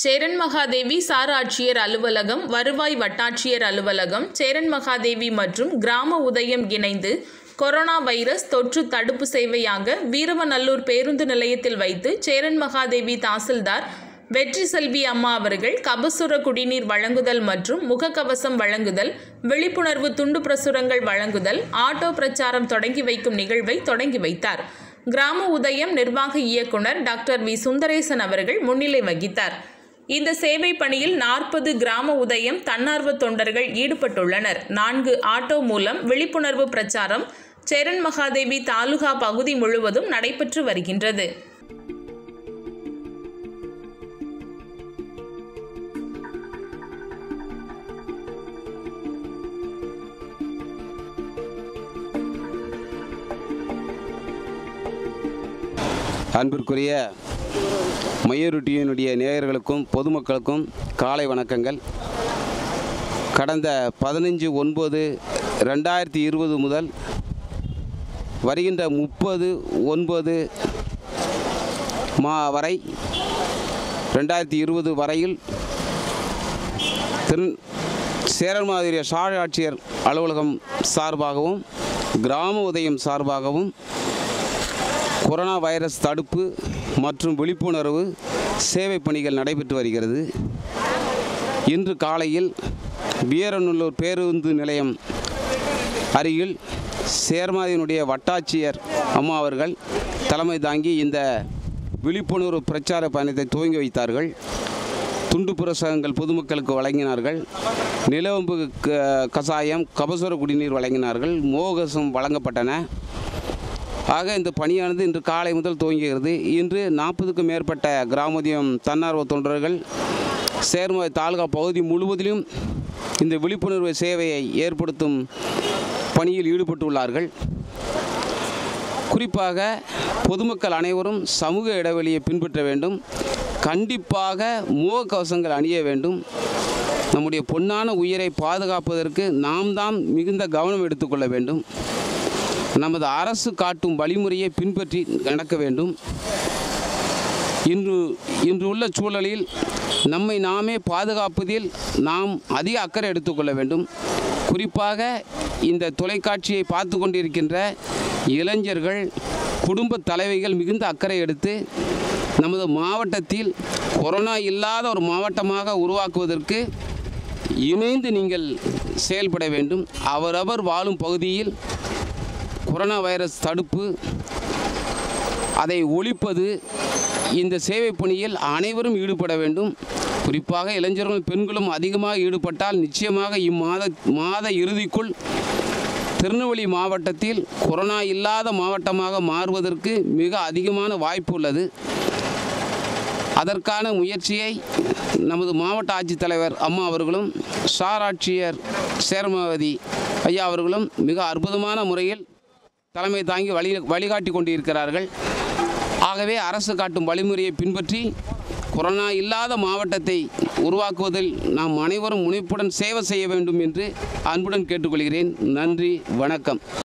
Cheran Mahadevi sir ஆட்சியர் அலுவலகம் வருவாய் வட்டாட்சியர் அலுவலகம் சேரன் மகாதேவி மற்றும் கிராம உதயம் இணைந்து கொரோனா வைரஸ் தொற்று தடுப்பு சேவையாக வீரவநல்லூர் பேருந்து நிலையத்தில் வைத்து சேரன் மகாதேவி தாசில்தார் வெற்றி செல்வி அம்மா அவர்கள் கபசுர குடிநீர் வழங்குதல் மற்றும் முகக்கவசம் வழங்குதல் விழிப்புணர்வு துண்டு பிரசுரங்கள் வழங்குதல் ஆட்டோ பிரச்சாரம் தொடங்கி வைக்கும் நிகழ்வை தொடங்கி வைத்தார் கிராம உதயம் நிர்வாக இயக்குனர் டாக்டர் வி சுந்தரேசன் அவர்கள் முன்னிலை வகித்தார் இந்த சேவை பணியில் நாற்பது கிராம உதயம் தன்னார்வ தொண்டர்கள் ஈடுபட்டுள்ளனர் நான்கு ஆட்டோ மூலம் விழிப்புணர்வு பிரச்சாரம் சேரன் மகாதேவி தாலுகா பகுதி முழுவதும் நடைபெற்று வருகின்றது அன்பிற்குரிய மயூருட்டியினுடைய நேயர்களுக்கும் பொதுமக்களுக்கும் காலை வணக்கங்கள் கடந்த பதினஞ்சு ஒன்பது ரெண்டாயிரத்தி இருபது முதல் வருகின்ற முப்பது ஒன்பது மா வரை ரெண்டாயிரத்தி இருபது வரையில் திரு சேரன் மாதிரி சார் ஆட்சியர் அலுவலகம் சார்பாகவும் கிராம உதயம் சார்பாகவும் கொரோனா வைரஸ் தடுப்பு மற்றும் விழிப்புணர்வு சேவை பணிகள் நடைபெற்று வருகிறது இன்று காலையில் வீரநல்லூர் பேருந்து நிலையம் அருகில் சேர்மாதியினுடைய வட்டாட்சியர் அம்மா அவர்கள் தலைமை தாங்கி இந்த விழிப்புணர்வு பிரச்சார பயணத்தை துவங்கி வைத்தார்கள் துண்டு பிரசகங்கள் பொதுமக்களுக்கு வழங்கினார்கள் நிலவம்பு க- கசாயம் கபசுர குடிநீர் வழங்கினார்கள் மோகசம் வழங்கப்பட்டன ஆக இந்த பணியானது இன்று காலை முதல் துவங்குகிறது இன்று நாற்பதுக்கும் மேற்பட்ட கிராமோதயம் தன்னார்வ தொண்டர்கள் சேர்ம தாலுகா பகுதி முழுவதிலும் இந்த விழிப்புணர்வு சேவையை ஏற்படுத்தும் பணியில் ஈடுபட்டுள்ளார்கள் குறிப்பாக பொதுமக்கள் அனைவரும் சமூக இடைவெளியை பின்பற்ற வேண்டும் கண்டிப்பாக முகக்கவசங்கள் அணிய வேண்டும் நம்முடைய பொன்னான உயிரை பாதுகாப்பதற்கு நாம் தான் மிகுந்த கவனம் எடுத்துக்கொள்ள வேண்டும் நமது அரசு காட்டும் வழிமுறையை பின்பற்றி நடக்க வேண்டும் இன்று இன்று உள்ள சூழலில் நம்மை நாமே பாதுகாப்பதில் நாம் அதிக அக்கறை எடுத்துக்கொள்ள வேண்டும் குறிப்பாக இந்த தொலைக்காட்சியை பார்த்து கொண்டிருக்கின்ற இளைஞர்கள் குடும்ப தலைவிகள் மிகுந்த அக்கறை எடுத்து நமது மாவட்டத்தில் கொரோனா இல்லாத ஒரு மாவட்டமாக உருவாக்குவதற்கு இணைந்து நீங்கள் செயல்பட வேண்டும் அவரவர் வாழும் பகுதியில் கொரோனா வைரஸ் தடுப்பு அதை ஒழிப்பது இந்த சேவை பணியில் அனைவரும் ஈடுபட வேண்டும் குறிப்பாக இளைஞர்களும் பெண்களும் அதிகமாக ஈடுபட்டால் நிச்சயமாக இம்மாத மாத இறுதிக்குள் திருநெல்வேலி மாவட்டத்தில் கொரோனா இல்லாத மாவட்டமாக மாறுவதற்கு மிக அதிகமான வாய்ப்பு உள்ளது அதற்கான முயற்சியை நமது மாவட்ட ஆட்சித்தலைவர் அம்மா அவர்களும் சார் ஆட்சியர் சேர்மவதி ஐயா அவர்களும் மிக அற்புதமான முறையில் தலைமை தாங்கி வழி வழிகாட்டி கொண்டிருக்கிறார்கள் ஆகவே அரசு காட்டும் வழிமுறையை பின்பற்றி கொரோனா இல்லாத மாவட்டத்தை உருவாக்குவதில் நாம் அனைவரும் முனைப்புடன் சேவை செய்ய வேண்டும் என்று அன்புடன் கேட்டுக்கொள்கிறேன் நன்றி வணக்கம்